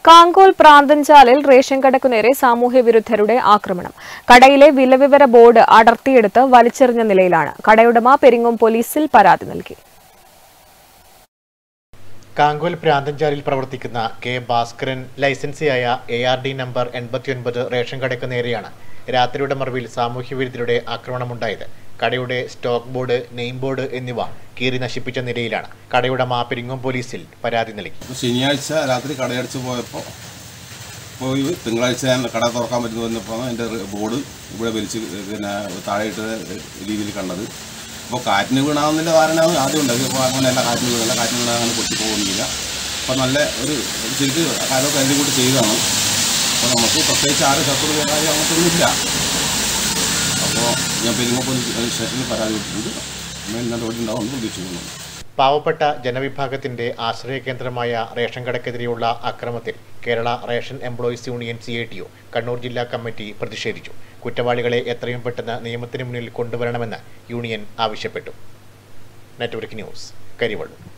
Kankol പ്രാന്തൻചാലിൽ ration കടക്കു നേരെ സാമൂഹ്യ വിരുദ്ധരുടെ ആക്രമണം കടയിലെ വിലവിവര ബോർഡ് അടർത്തിയെടുത്ത് വലിച്ചെറിഞ്ഞ നിലയിലാണ് കടയുടമ പെരിങ്ങോം പോലീസിൽ പരാതി നൽകി കാങ്കോൽ പ്രാന്തൻചാലിൽ പ്രവർത്തിക്കുന്ന കെ ഭാസ്കരൻ ലൈസൻസിയായ എ ആർ ഡി നമ്പർ എൺപത്തിയൊൻപത് റേഷൻ കടയ്ക്ക് നേരെയാണ് രാത്രിയുടെ മറവിൽ സാമൂഹ്യവിരുദ്ധരുടെ ആക്രമണമുണ്ടായത് കടയുടെ സ്റ്റോക്ക് ബോർഡ് നെയിം ബോർഡ് എന്നിവ കീറി നശിപ്പിച്ച നിലയിലാണ് കടയുടമ പെരിങ്ങോം പോലീസിൽ പരാതി നൽകി അപ്പോൾ ശനിയാഴ്ച രാത്രി കടയടച്ച് പോയപ്പോൾ പോയി തിങ്കളാഴ്ച ഞാൻ കട തുറക്കാൻ പറ്റുന്നു വന്നപ്പോൾ എൻ്റെ ബോർഡ് ഇവിടെ വലിച്ച് പിന്നെ താഴെയിട്ട രീതിയിൽ കണ്ടത് അപ്പോൾ കാറ്റിന് വീണാവുന്നതിൻ്റെ ധാരണ ആദ്യം ഉണ്ടായി അപ്പോൾ അങ്ങനെയല്ല കാറ്റിന് വീണല്ല കാറ്റിന് വീണാൽ അങ്ങനെ പൊട്ടി പോകുന്നില്ല അപ്പോൾ നല്ല ഒരു ശരിക്കും കാലം കരുതി കൂട്ടി ചെയ്തതാണ് അപ്പോൾ നമുക്ക് പ്രത്യേകിച്ച് ആരും ശത്രു കാര്യം അങ്ങനത്തൊന്നുമില്ല അപ്പോൾ ഞാൻ പെരുങ്ങോ പോലീസ് സ്റ്റേഷനിൽ പരാതി കൊടുത്തിട്ടുണ്ട് മേൽ നടപടി ഉണ്ടാവുമെന്ന് പ്രതീക്ഷിക്കുന്നു പാവപ്പെട്ട ജനവിഭാഗത്തിന്റെ ആശ്രയ കേന്ദ്രമായ റേഷൻ കടക്കെതിരെയുള്ള അക്രമത്തിൽ Kerala ration employees union C I T U Kannur ജില്ലാ കമ്മിറ്റി പ്രതിഷേധിച്ചു കുറ്റവാളികളെ എത്രയും പെട്ടെന്ന് നിയമത്തിന് മുന്നിൽ കൊണ്ടുവരണമെന്ന് യൂണിയൻ ആവശ്യപ്പെട്ടു നെറ്റ്വർക്ക് ന്യൂസ് കരിവള്ളൂർ